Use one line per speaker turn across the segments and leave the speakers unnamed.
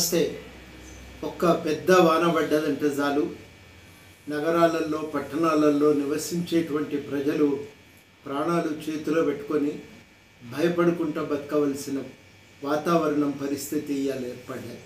నమస్తే ఒక్క పెద్ద వాన పడ్డదంటే చాలు నగరాలలో పట్టణాలలో నివసించేటువంటి ప్రజలు ప్రాణాలు చేతిలో పెట్టుకొని భయపడుకుంటూ బతకవలసిన వాతావరణం పరిస్థితి ఇవాళ ఏర్పడ్డాయి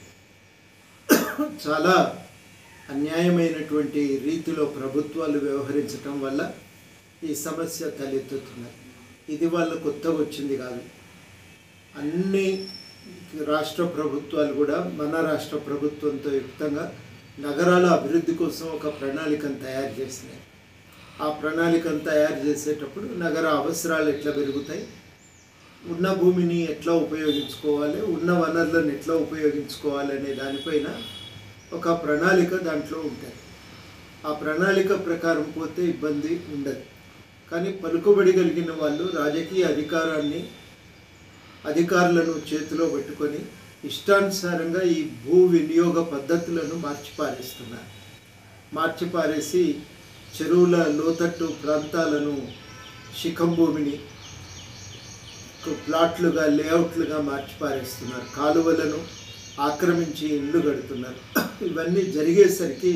చాలా అన్యాయమైనటువంటి రీతిలో ప్రభుత్వాలు వ్యవహరించటం వల్ల ఈ సమస్య తలెత్తుతున్నది ఇది వాళ్ళ కొత్తగా వచ్చింది కాదు అన్ని రాష్ట్ర ప్రభుత్వాలు కూడా మన రాష్ట్ర ప్రభుత్వంతో యుక్తంగా నగరాల అభివృద్ధి కోసం ఒక ప్రణాళికను తయారు చేసినాయి ఆ ప్రణాళికను తయారు చేసేటప్పుడు నగర అవసరాలు ఎట్లా పెరుగుతాయి ఉన్న భూమిని ఎట్లా ఉపయోగించుకోవాలి ఉన్న వనరులను ఎట్లా ఉపయోగించుకోవాలి అనే దానిపైన ఒక ప్రణాళిక దాంట్లో ఉంటుంది ఆ ప్రణాళిక ప్రకారం పోతే ఇబ్బంది ఉండదు కానీ పలుకుబడి కలిగిన వాళ్ళు రాజకీయ అధికారాన్ని అధికారులను చేతిలో పెట్టుకొని ఇష్టానుసారంగా ఈ భూ వినియోగ పద్ధతులను మార్చిపారేస్తున్నారు మార్చిపారేసి చెరువుల లోతట్టు ప్రాంతాలను శిఖం భూమిని ప్లాట్లుగా లేఅవుట్లుగా మార్చిపారేస్తున్నారు కాలువలను ఆక్రమించి ఇళ్ళు కడుతున్నారు ఇవన్నీ జరిగేసరికి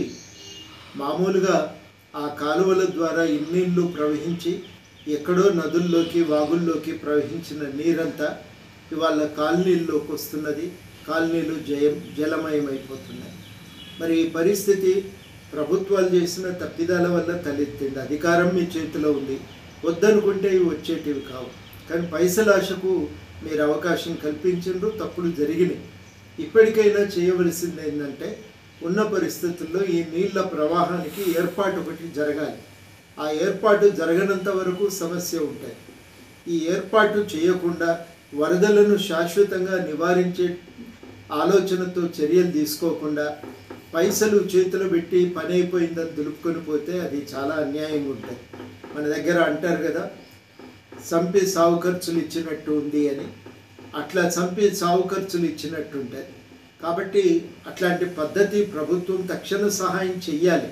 మామూలుగా ఆ కాలువల ద్వారా ఇన్నిళ్ళు ప్రవహించి ఎక్కడో నదుల్లోకి వాగుల్లోకి ప్రవహించిన నీరంతా ఇవాళ కాలనీల్లోకి వస్తున్నది కాలనీలు జయం జలమయమైపోతున్నాయి మరి ఈ పరిస్థితి ప్రభుత్వాలు చేసిన తప్పిదాల వల్ల తలెత్తింది అధికారం మీ చేతిలో ఉంది వద్దనుకుంటే ఇవి వచ్చేటివి కావు కానీ పైసల ఆశకు మీరు అవకాశం కల్పించిండ్రు తప్పులు జరిగినాయి ఇప్పటికైనా చేయవలసింది ఏంటంటే ఉన్న పరిస్థితుల్లో ఈ నీళ్ల ప్రవాహానికి ఏర్పాటు ఒకటి జరగాలి ఆ ఏర్పాటు జరగనంత వరకు సమస్య ఉంటుంది ఈ ఏర్పాటు చేయకుండా వరదలను శాశ్వతంగా నివారించే ఆలోచనతో చర్యలు తీసుకోకుండా పైసలు చేతిలో పెట్టి పని అయిపోయిందని దులుపుకొని పోతే అది చాలా అన్యాయంగా ఉంటుంది మన దగ్గర అంటారు కదా చంపి సాగు ఖర్చులు ఇచ్చినట్టు ఉంది అని అట్లా చంపి సాగు ఖర్చులు ఇచ్చినట్టు ఉంటుంది కాబట్టి అట్లాంటి పద్ధతి ప్రభుత్వం తక్షణ సహాయం చెయ్యాలి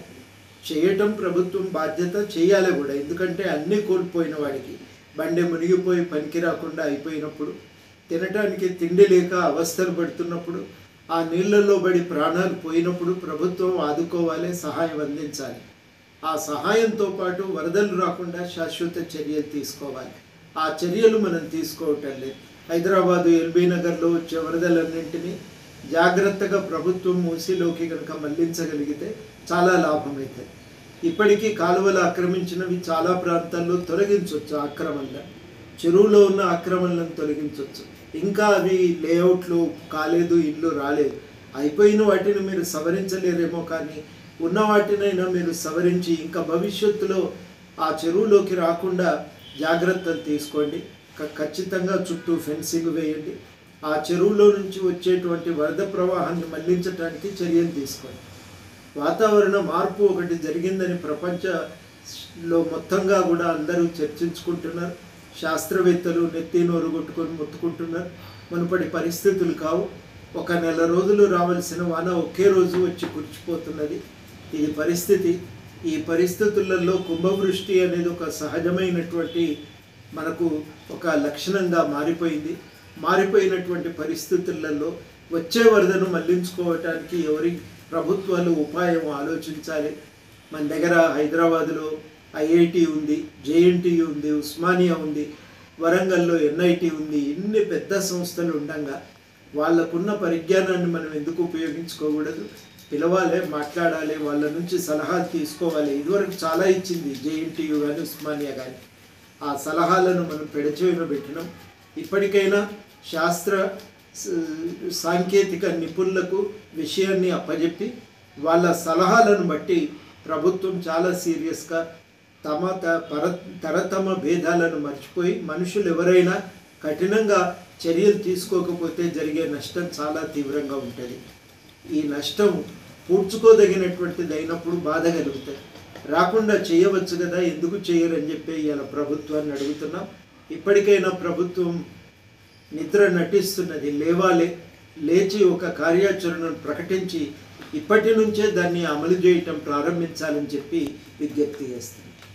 చేయటం ప్రభుత్వం బాధ్యత చేయాలి కూడా ఎందుకంటే అన్నీ కోల్పోయిన వాడికి బండి మునిగిపోయి పనికి రాకుండా అయిపోయినప్పుడు తినటానికి తిండి లేక అవస్థలు పడుతున్నప్పుడు ఆ నీళ్ళల్లో పడి ప్రాణాలు పోయినప్పుడు ప్రభుత్వం ఆదుకోవాలి సహాయం అందించాలి ఆ సహాయంతో పాటు వరదలు రాకుండా శాశ్వత చర్యలు తీసుకోవాలి ఆ చర్యలు మనం తీసుకోవటం లేదు హైదరాబాదు ఎల్బీ నగర్లో వచ్చే వరదలన్నింటినీ జాగ్రత్తగా ప్రభుత్వం మూసిలోకి కనుక మళ్లించగలిగితే చాలా లాభం అవుతుంది ఇప్పటికీ కాలువలు ఆక్రమించినవి చాలా ప్రాంతాల్లో తొలగించవచ్చు ఆక్రమణలు చెరువులో ఉన్న ఆక్రమణలను తొలగించవచ్చు ఇంకా అవి లేఅవుట్లు కాలేదు ఇల్లు రాలేదు అయిపోయిన వాటిని మీరు సవరించలేరేమో కానీ ఉన్న వాటినైనా మీరు సవరించి ఇంకా భవిష్యత్తులో ఆ చెరువులోకి రాకుండా జాగ్రత్తలు తీసుకోండి క- ఖచ్చితంగా చుట్టూ ఫెన్సింగ్ వేయండి ఆ చెరువులో నుంచి వచ్చేటువంటి వరద ప్రవాహాన్ని మళ్లించడానికి చర్యలు తీసుకోండి వాతావరణ మార్పు ఒకటి జరిగిందని ప్రపంచలో మొత్తంగా కూడా అందరూ చర్చించుకుంటున్నారు శాస్త్రవేత్తలు నెత్తి నోరు కొట్టుకొని మొత్తుకుంటున్నారు మునుపటి పరిస్థితులు కావు ఒక నెల రోజులు రావాల్సిన వాన ఒకే రోజు వచ్చి కురిచిపోతున్నది ఇది పరిస్థితి ఈ పరిస్థితులలో కుంభవృష్టి అనేది ఒక సహజమైనటువంటి మనకు ఒక లక్షణంగా మారిపోయింది మారిపోయినటువంటి పరిస్థితులలో వచ్చే వరదను మళ్లించుకోవటానికి ఎవరి ప్రభుత్వాలు ఉపాయం ఆలోచించాలి మన దగ్గర హైదరాబాదులో ఐఐటి ఉంది జేఎన్టీయు ఉంది ఉస్మానియా ఉంది వరంగల్లో ఎన్ఐటి ఉంది ఇన్ని పెద్ద సంస్థలు ఉండగా వాళ్ళకున్న పరిజ్ఞానాన్ని మనం ఎందుకు ఉపయోగించుకోకూడదు పిలవాలి మాట్లాడాలి వాళ్ళ నుంచి సలహాలు తీసుకోవాలి ఇదివరకు చాలా ఇచ్చింది జేఎన్టీయు కానీ ఉస్మానియా కానీ ఆ సలహాలను మనం పెడచెవిన పెట్టినాం ఇప్పటికైనా శాస్త్ర స- సాంకేతిక నిపుణులకు విషయాన్ని అప్పజెప్పి వాళ్ళ సలహాలను బట్టి ప్రభుత్వం చాలా సీరియస్గా తమ త పర తరతమ భేదాలను మర్చిపోయి మనుషులు ఎవరైనా కఠినంగా చర్యలు తీసుకోకపోతే జరిగే నష్టం చాలా తీవ్రంగా ఉంటుంది ఈ నష్టం పూడ్చుకోదగినటువంటిది అయినప్పుడు బాధ కలుగుతుంది రాకుండా చేయవచ్చు కదా ఎందుకు చేయరని చెప్పి ఇవాళ ప్రభుత్వాన్ని అడుగుతున్నాం ఇప్పటికైనా ప్రభుత్వం నిద్ర నటిస్తున్నది లేవాలి లేచి ఒక కార్యాచరణను ప్రకటించి ఇప్పటి నుంచే దాన్ని అమలు చేయటం ప్రారంభించాలని చెప్పి విజ్ఞప్తి చేస్తుంది